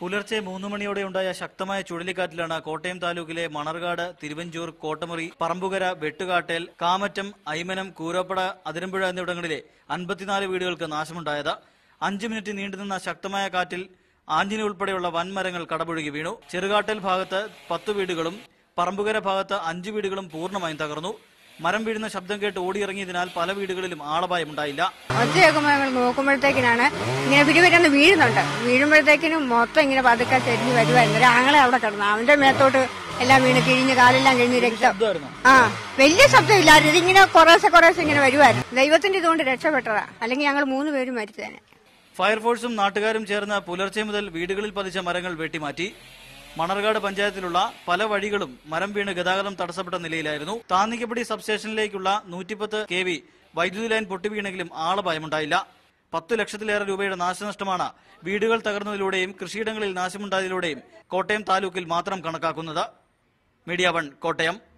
പുലർച്ചെ മൂന്ന് മണിയോടെ ഉണ്ടായ ശക്തമായ ചുഴലിക്കാറ്റിലാണ് കോട്ടയം താലൂക്കിലെ മണർകാട് തിരുവഞ്ചൂർ കോട്ടമുറി പറമ്പുകര വെട്ടുകാട്ടേൽ കാമറ്റം ഐമനം കൂരോപ്പട അതിരമ്പുഴ എന്നിവിടങ്ങളിലെ അൻപത്തിനാല് വീടുകൾക്ക് നാശമുണ്ടായത് അഞ്ച് മിനിറ്റ് നീണ്ടുനിന്ന ശക്തമായ കാറ്റിൽ ആഞ്ഞിനി ഉൾപ്പെടെയുള്ള വൻമരങ്ങൾ കടപുഴകി വീണു ചെറുകാട്ടൽ ഭാഗത്ത് പത്ത് വീടുകളും പറമ്പുകര ഭാഗത്ത് അഞ്ച് വീടുകളും പൂർണ്ണമായും തകർന്നു മരം വീഴുന്ന ശബ്ദം കേട്ട് ഓടിയിറങ്ങിയതിനാൽ പല വീടുകളിലും ആളപായമുണ്ടായില്ല ഒച്ച കേൾക്കുമ്പോൾ ഞങ്ങൾ നോക്കുമ്പോഴത്തേക്കിനാണ് ഇങ്ങനെ പിടിപെട്ടെന്ന് വീഴുന്നുണ്ട് വീഴുമ്പോഴത്തേക്കിനും മൊത്തം ഇങ്ങനെ പതുക്കെ ചെരിഞ്ഞ് വരുമായിരുന്നു ഒരു ആങ്ങളെ അവിടെ കിടന്നു അവന്റെ മേത്തോട്ട് എല്ലാം വീണ് കിഴിഞ്ഞ് കാലെല്ലാം കിഴിഞ്ഞ് രക്തം ശബ്ദമായിരുന്നു ആ വലിയ ശബ്ദമില്ലായിരുന്നു ഇതിങ്ങനെ കുറേശ്ശെ കുറേശ്ശെ ഇങ്ങനെ വരുമായിരുന്നു ദൈവത്തിന്റെ ഇതുകൊണ്ട് രക്ഷപ്പെട്ടതാ അല്ലെങ്കിൽ ഞങ്ങൾ മൂന്ന് പേരും മരിച്ചേനെ ഫയർഫോഴ്സും നാട്ടുകാരും ചേർന്ന് പുലർച്ചെ മുതൽ വീടുകളിൽ പതിച്ച മരങ്ങൾ വെട്ടിമാറ്റി മണർകാട് പഞ്ചായത്തിലുള്ള പല വഴികളും മരം വീണ് ഗതാഗതം തടസ്സപ്പെട്ട നിലയിലായിരുന്നു താന്നിക്കപ്പടി സബ്സ്റ്റേഷനിലേക്കുള്ള നൂറ്റിപ്പത്ത് കെ വി വൈദ്യുതി ലൈൻ പൊട്ടിവീണെങ്കിലും ആളപായമുണ്ടായില്ല പത്തു ലക്ഷത്തിലേറെ രൂപയുടെ നാശനഷ്ടമാണ് വീടുകൾ തകർന്നതിലൂടെയും കൃഷിയിടങ്ങളിൽ നാശമുണ്ടായതിലൂടെയും കോട്ടയം താലൂക്കിൽ മാത്രം കണക്കാക്കുന്നത് മീഡിയ വൺ കോട്ടയം